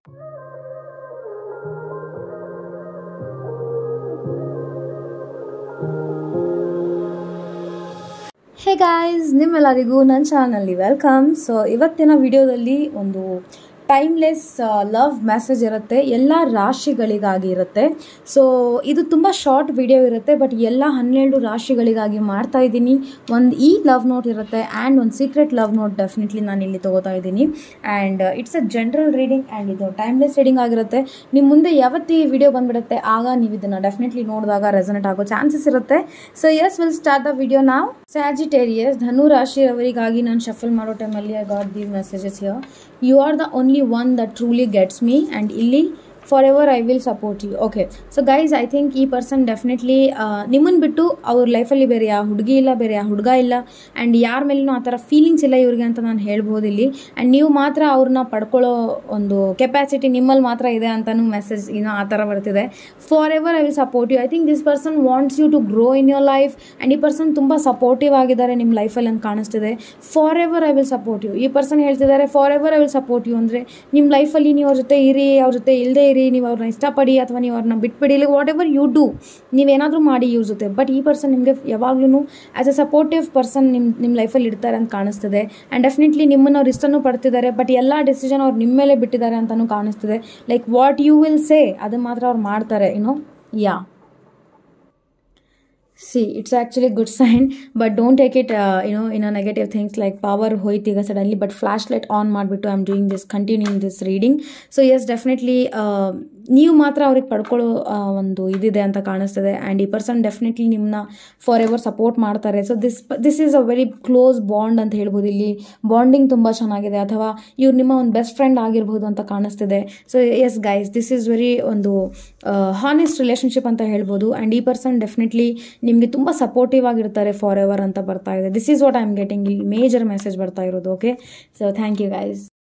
hey guys ನಿಮ್ಮೆಲ್ಲರಿಗೂ ನನ್ನ ಚಾನಲ್ನಲ್ಲಿ ವೆಲ್ಕಮ್ ಸೊ ಇವತ್ತಿನ ವಿಡಿಯೋದಲ್ಲಿ ಒಂದು ಟೈಮ್ಲೆಸ್ ಲವ್ ಮೆಸೇಜ್ ಇರುತ್ತೆ ಎಲ್ಲ ರಾಶಿಗಳಿಗಾಗಿ ಇರುತ್ತೆ ಸೊ ಇದು ತುಂಬ ಶಾರ್ಟ್ ವಿಡಿಯೋ ಇರುತ್ತೆ ಬಟ್ ಎಲ್ಲ ಹನ್ನೆರಡು ರಾಶಿಗಳಿಗಾಗಿ ಮಾಡ್ತಾ ಇದ್ದೀನಿ ಒಂದು ಈ ಲವ್ ನೋಟ್ ಇರುತ್ತೆ ಆ್ಯಂಡ್ ಒಂದು ಸೀಕ್ರೆಟ್ ಲವ್ ನೋಟ್ ಡೆಫಿನೆಟ್ಲಿ ನಾನು ಇಲ್ಲಿ ತೊಗೋತಾ ಇದ್ದೀನಿ and it's a general reading and ಇದು ಟೈಮ್ಲೆಸ್ ರೀಡಿಂಗ್ ಆಗಿರುತ್ತೆ ನಿಮ್ಮ ಮುಂದೆ ಯಾವತ್ತು ಈ ವಿಡಿಯೋ ಬಂದ್ಬಿಡುತ್ತೆ ಆಗ ನೀವು ಇದನ್ನು ಡೆಫಿನೆಟ್ಲಿ ನೋಡಿದಾಗ ರೆಸನೆಟ್ ಆಗೋ ಚಾನ್ಸಸ್ ಇರುತ್ತೆ so yes will start the video ನಾವು ಸ್ಯಾಜಿಟೇರಿಯಸ್ ಧನು ರಾಶಿಯವರಿಗಾಗಿ ನಾನು ಶಫಲ್ ಮಾಡೋ ಟೈಮಲ್ಲಿ I got the messages here you are the only one that truly gets me and ಇಲ್ಲಿ forever I will support you okay so guys I think ಈ person definitely ನಿಮ್ಮನ್ನು ಬಿಟ್ಟು ಅವ್ರ ಲೈಫಲ್ಲಿ ಬೇರೆ ಯಾವ ಹುಡುಗಿ ಇಲ್ಲ ಬೇರೆ ಯಾವ ಹುಡುಗ ಇಲ್ಲ ಆ್ಯಂಡ್ ಯಾರ ಮೇಲೂ ಆ ಥರ ಫೀಲಿಂಗ್ಸ್ ಇಲ್ಲ ಇವ್ರಿಗೆ ಅಂತ ನಾನು ಹೇಳ್ಬೋದು ಇಲ್ಲಿ ಆ್ಯಂಡ್ ನೀವು ಮಾತ್ರ ಅವ್ರನ್ನ ಪಡ್ಕೊಳ್ಳೋ ಒಂದು ಕೆಪಾಸಿಟಿ ನಿಮ್ಮಲ್ಲಿ ಮಾತ್ರ ಇದೆ ಅಂತಲೂ ಮೆಸೇಜ್ ಏನೋ ಆ ಥರ ಬರ್ತಿದೆ forever I will support you I think this person wants you to grow in your life and ಈ ಪರ್ಸನ್ ತುಂಬ ಸಪೋರ್ಟಿವ್ ಆಗಿದ್ದಾರೆ ನಿಮ್ಮ ಲೈಫಲ್ಲಿ ಅಂತ ಕಾಣಿಸ್ತಿದೆ forever I will support you ಈ ಪರ್ಸನ್ ಹೇಳ್ತಿದ್ದಾರೆ forever I will support you ಅಂದರೆ ನಿಮ್ಮ ಲೈಫಲ್ಲಿ ನೀವು ಅವ್ರ ಜೊತೆ ಇರಿ ಅವ್ರ ಜೊತೆ ಇಲ್ಲದೆ ಇರಿ ನೀವು ಅವ್ರನ್ನ ಇಷ್ಟಪಡಿ ಅಥವಾ ನೀವು ಅವ್ರನ್ನ ಬಿಟ್ಬಿಡಿ ಇಲ್ಲ ವಾಟ್ ಎವರ್ ಯು ಡೂ ನೀವೇನಾದರೂ ಮಾಡಿ ಇವ್ರ ಜೊತೆ ಬಟ್ ಈ ಪರ್ಸನ್ ನಿಮಗೆ ಯಾವಾಗಲೂ ಆ್ಯಸ್ ಎ ಸಪೋರ್ಟಿವ್ ಪರ್ಸನ್ ನಿಮ್ಮ ನಿಮ್ಮ ಲೈಫಲ್ಲಿ ಇರ್ತಾರೆ ಅಂತ ಕಾಣಿಸ್ತಿದೆ ಆ್ಯಂಡ್ ಡೆಫಿನೆಟ್ಲಿ ನಿಮ್ಮನ್ನು ಅವ್ರು ಇಷ್ಟನೂ ಪಡ್ತಿದ್ದಾರೆ ಬಟ್ ಎಲ್ಲ ಡಿಸಿಷನ್ ಅವ್ರು ನಿಮ್ಮ ಮೇಲೆ ಬಿಟ್ಟಿದ್ದಾರೆ ಅಂತಲೂ ಕಾಣಿಸ್ತಿದೆ like what you will say ಅದು ಮಾತ್ರ ಅವ್ರು ಮಾಡ್ತಾರೆ you know yeah see it's actually good sign but don't take it you know in a negative things like power ಹೋಯ್ತು ಈಗ suddenly but flash light on ಮಾಡಿಬಿಟ್ಟು I am doing this continuing this reading so yes definitely ನೀವು ಮಾತ್ರ ಅವ್ರಿಗೆ ಪಡ್ಕೊಳ್ಳೋ ಒಂದು ಇದಿದೆ ಅಂತ ಕಾಣಿಸ್ತದೆ ಆ್ಯಂಡ್ ಈ ಪರ್ಸನ್ ಡೆಫಿನೆಟ್ಲಿ ನಿಮ್ಮನ್ನ ಫಾರ್ ಎವರ್ ಸಪೋರ್ಟ್ ಮಾಡ್ತಾರೆ so this this is a very close bond ಅಂತ ಹೇಳ್ಬೋದು ಇಲ್ಲಿ ಬಾಂಡಿಂಗ್ ತುಂಬ ಚೆನ್ನಾಗಿದೆ ಅಥವಾ ಇವ್ರು ನಿಮ್ಮ ಒಂದು ಬೆಸ್ಟ್ ಫ್ರೆಂಡ್ ಆಗಿರ್ಬೋದು ಅಂತ ಕಾಣಿಸ್ತಿದೆ so yes guys this is very ಒಂದು ಹಾನೆಸ್ಟ್ ರಿಲೇಷನ್ಶಿಪ್ ಅಂತ ಹೇಳ್ಬೋದು ಆ್ಯಂಡ್ ಈ ಪರ್ಸನ್ ಡೆಫಿನೆಟ್ಲಿ ನಿಮಗೆ ತುಂಬ ಸಪೋರ್ಟಿವ್ ಆಗಿರ್ತಾರೆ ಫಾರ್ ಎವರ್ ಅಂತ ಬರ್ತಾ ಇದೆ this is what I am getting ಇಲ್ಲಿ ಮೇಜರ್ ಮೆಸೇಜ್ ಬರ್ತಾ ಇರೋದು okay so thank you guys